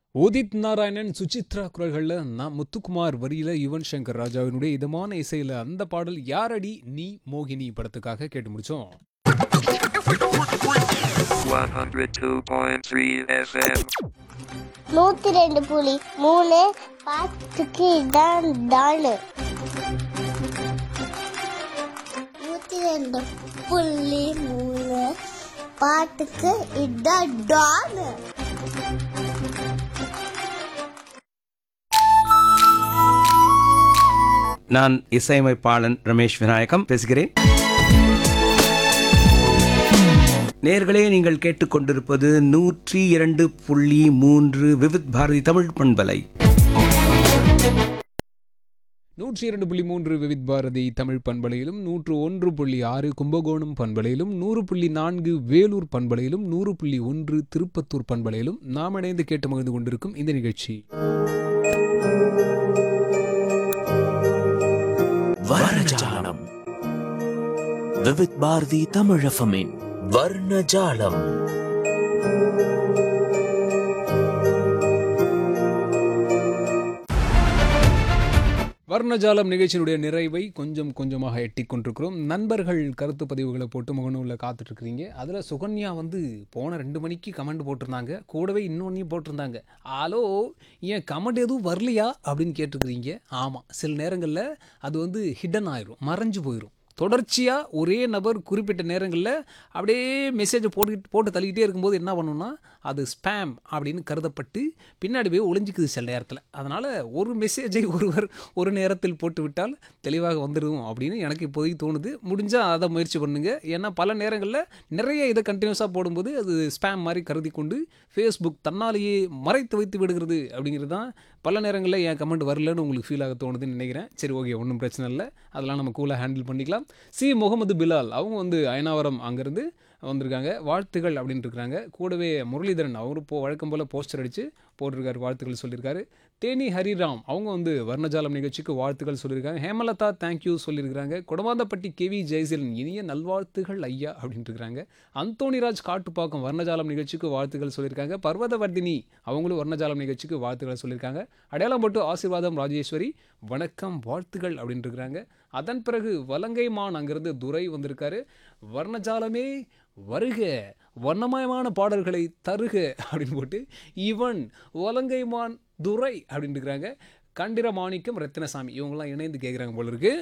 உதித் நாராயணன் சுசித்ரா குரல்களில் நான் முத்துக்குமார் வரியில யுவன் சங்கர் ராஜாவினுடைய இதமான இசையில அந்த பாடல் யாரடி நீ மோகினி படத்துக்காக கேட்டு முடிச்சோம் 102.3 FM. நூத்தி ரெண்டு புலி மூணு பாட்டுக்கு இதான் டானு நூத்தி ரெண்டு புள்ளி மூணு பாட்டுக்கு இதான் டானு நான் இசையமைப்பாளன் ரமேஷ் விநாயகம் பேசுகிறேன் நேர்களே நீங்கள் கேட்டுக்கொண்டிருப்பது நூற்றி இரண்டு புள்ளி மூன்று விவித் பாரதி தமிழ் பண்பலை நூற்றி இரண்டு புள்ளி மூன்று விவித் பாரதி தமிழ் பண்பலையிலும் நூற்று ஒன்று புள்ளி ஆறு கும்பகோணம் பண்பலையிலும் நூறு புள்ளி நான்கு வேலூர் பண்பலையிலும் நூறு புள்ளி ஒன்று திருப்பத்தூர் பண்பலையிலும் நாம் இணைந்து கேட்டு மகிழ்ந்து கொண்டிருக்கும் இந்த நிகழ்ச்சி வர்ணஜாலம் விவித் பாரதி தமிழஃபமின் வர்ணஜாலம் வர்ணஜாலம் நிகழ்ச்சியினுடைய நிறைவை கொஞ்சம் கொஞ்சமாக எட்டி கொண்டிருக்கிறோம் நண்பர்கள் கருத்து பதிவுகளை போட்டு முகநூலில் காத்துட்டு இருக்கிறீங்க அதில் சுகன்யா வந்து போன ரெண்டு மணிக்கு கமெண்ட் போட்டிருந்தாங்க கூடவே இன்னொன்னையும் போட்டிருந்தாங்க ஹலோ ஏன் கமெண்ட் எதுவும் வரலையா அப்படின்னு கேட்டிருக்கிறீங்க ஆமாம் சில நேரங்களில் அது வந்து ஹிடன் ஆயிரும் மறைஞ்சு போயிடும் தொடர்ச்சியாக ஒரே நபர் குறிப்பிட்ட நேரங்களில் அப்படியே மெசேஜை போட்டுக்கிட்டு போட்டு தள்ளிக்கிட்டே இருக்கும்போது என்ன பண்ணுன்னா அது ஸ்பேம் அப்படின்னு கருதப்பட்டு பின்னாடி போய் ஒளிஞ்சிக்குது சில நேரத்தில் அதனால் ஒரு மெசேஜை ஒருவர் ஒரு நேரத்தில் போட்டு விட்டால் தெளிவாக வந்துடும் அப்படின்னு எனக்கு இப்போதைக்கு தோணுது முடிஞ்சால் அதை முயற்சி பண்ணுங்க ஏன்னா பல நேரங்களில் நிறைய இதை கண்டினியூஸாக போடும்போது அது ஸ்பேம் மாதிரி கருதி கொண்டு ஃபேஸ்புக் தன்னாலேயே மறைத்து வைத்து விடுகிறது அப்படிங்கிறது தான் பல நேரங்களில் என் கமெண்ட் வரலன்னு உங்களுக்கு ஃபீல் ஆக தோணுதுன்னு நினைக்கிறேன் சரி ஓகே ஒன்றும் பிரச்சனை இல்லை அதெல்லாம் நம்ம கூலாக ஹேண்டில் பண்ணிக்கலாம் சி முகமது பிலால் அவங்க வந்து அயனாவரம் அங்கேருந்து வந்திருக்காங்க வாழ்த்துகள் அப்படின்னு இருக்கிறாங்க கூடவே முரளிதரன் அவரும் இப்போ வழக்கம் போல் போஸ்டர் அடித்து போட்டிருக்காரு வாழ்த்துக்கள் சொல்லியிருக்காரு தேனி ஹரிராம் அவங்க வந்து வர்ணஜாலம் நிகழ்ச்சிக்கு வாழ்த்துக்கள் சொல்லியிருக்காங்க ஹேமலதா தேங்க்யூ சொல்லியிருக்காங்க குடமாந்தப்பட்டி கேவி ஜெயசீலன் இனிய நல்வாழ்த்துகள் ஐயா அப்படின்ட்டு இருக்கிறாங்க அந்தோணிராஜ் காட்டுப்பாக்கம் வர்ணஜாலம் நிகழ்ச்சிக்கு வாழ்த்துக்கள் சொல்லியிருக்காங்க பர்வதவர்தினி அவங்களும் வர்ணஜாலம் நிகழ்ச்சிக்கு வாழ்த்துக்கள் சொல்லியிருக்காங்க அடையாளம் போட்டு ஆசீர்வாதம் ராஜேஸ்வரி வணக்கம் வாழ்த்துகள் அப்படின்ட்டு இருக்கிறாங்க அதன் பிறகு வலங்கைமான் அங்கிருந்து துரை வந்திருக்காரு வர்ணஜாலமே வருக வண்ணமயமான பாடல்களை தருக அப்படின்னு போட்டு இவன் வலங்கைமான் துரை அப்படின்னு இருக்கிறாங்க கண்டிர மாணிக்கம் ரத்தினசாமி இவங்கெல்லாம் இணைந்து கேட்குறாங்க போல இருக்கு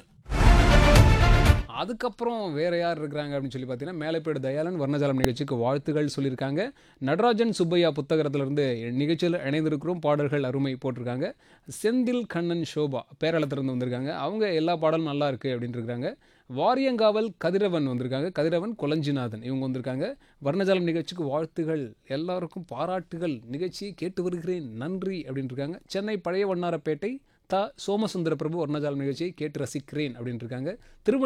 அதுக்கப்புறம் வேற யார் இருக்கிறாங்க அப்படின்னு சொல்லி பார்த்தீங்கன்னா மேலைப்பேடு தயாளன் வர்ணஜாலம் நிகழ்ச்சிக்கு வாழ்த்துகள் சொல்லியிருக்காங்க நடராஜன் சுப்பையா புத்தகத்திலிருந்து நிகழ்ச்சியில் இணைந்திருக்கிறோம் பாடல்கள் அருமை போட்டிருக்காங்க செந்தில் கண்ணன் சோபா பேரளத்திலிருந்து வந்திருக்காங்க அவங்க எல்லா பாடலும் நல்லா இருக்கு அப்படின்னு இருக்காங்க வாரியங்காவல் கதிரவன் வந்திருக்காங்க கதிரவன் கொலஞ்சிநாதன் இவங்க வந்திருக்காங்க வர்ணஜாலம் நிகழ்ச்சிக்கு வாழ்த்துகள் எல்லாருக்கும் பாராட்டுகள் நிகழ்ச்சியை கேட்டு வருகிறேன் நன்றி அப்படின்னு இருக்காங்க சென்னை பழைய வண்ணாரப்பேட்டை த சோமசுந்தர பிரபு வர்ணஜாலம் நிகழ்ச்சியை கேட்டு ரசிக்கிறேன் அப்படின்னு இருக்காங்க திருமண